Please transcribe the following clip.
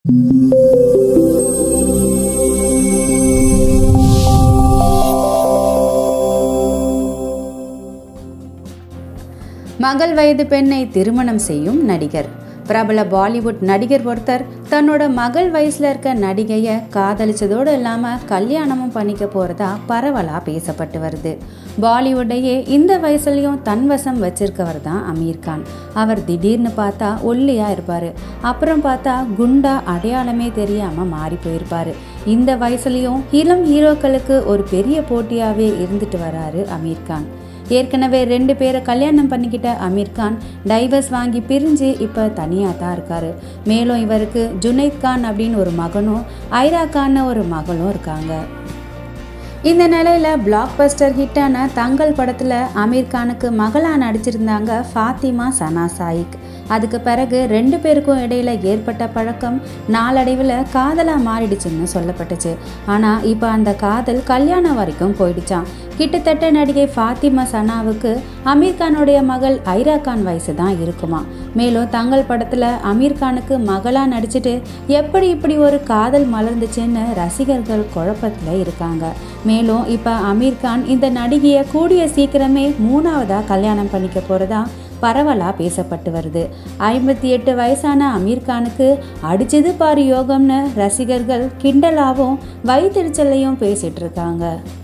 மகள் வயது பெண்ணை திருமணம் செய்யும் நடிகர் பிரபல பாலிவுட் நடிகர் ஒருத்தர் தன்னோட மகள் வயசுல இருக்க நடிகையை காதலிச்சதோடு இல்லாம கல்யாணமும் பண்ணிக்க போறதா பரவலா பேசப்பட்டு வருது பாலிவுட்டையே இந்த வயசுலயும் தன் வசம் வச்சிருக்கவர் தான் அமீர் கான் அவர் திடீர்னு பார்த்தா ஒல்லியா இருப்பாரு அப்புறம் பார்த்தா குண்டா அடையாளமே தெரியாம மாறி போயிருப்பாரு இந்த வயசுலயும் இளம் ஹீரோக்களுக்கு ஒரு பெரிய போட்டியாவே இருந்துட்டு வராரு அமீர் கான் ஏற்கனவே ரெண்டு பேரை கல்யாணம் பண்ணிக்கிட்ட அமீர் கான் டைவர்ஸ் வாங்கி பிரிஞ்சு இப்போ தனியாக தான் இருக்காரு மேலும் இவருக்கு ஜுனைத் கான் அப்படின்னு ஒரு மகனும் ஐரா கான்னு ஒரு மகளும் இருக்காங்க இந்த நிலையில் பிளாக் பஸ்டர் ஹிட்டான தங்கள் படத்தில் அமீர் கானுக்கு மகளாக நடிச்சிருந்தாங்க ஃபாத்திமா சனா சாயிக் அதுக்கு பிறகு ரெண்டு பேருக்கும் இடையில ஏற்பட்ட பழக்கம் நாளடைவில் காதலாக மாறிடுச்சுன்னு சொல்லப்பட்டுச்சு ஆனால் இப்போ அந்த காதல் கல்யாணம் வரைக்கும் போயிடுச்சான் கிட்டத்தட்ட நடிகை ஃபாத்திமா சனாவுக்கு அமீர் கானுடைய மகள் ஐரா கான் வயசு தான் இருக்குமா மேலும் தங்கள் படத்தில் அமீர் கானுக்கு மகளாக நடிச்சிட்டு எப்படி இப்படி ஒரு காதல் மலர்ந்துச்சுன்னு ரசிகர்கள் குழப்பத்தில் இருக்காங்க மேலும் இப்போ அமீர் கான் இந்த நடிகையை கூடிய சீக்கிரமே மூணாவதாக கல்யாணம் பண்ணிக்க போகிறதா பரவலாக பேசப்பட்டு வருது ஐம்பத்தி எட்டு வயசான அமீர் கானுக்கு அடிச்சது பாரு யோகம்னு ரசிகர்கள் கிண்டலாகவும் வயிற்றுச்சலையும் பேசிட்டு இருக்காங்க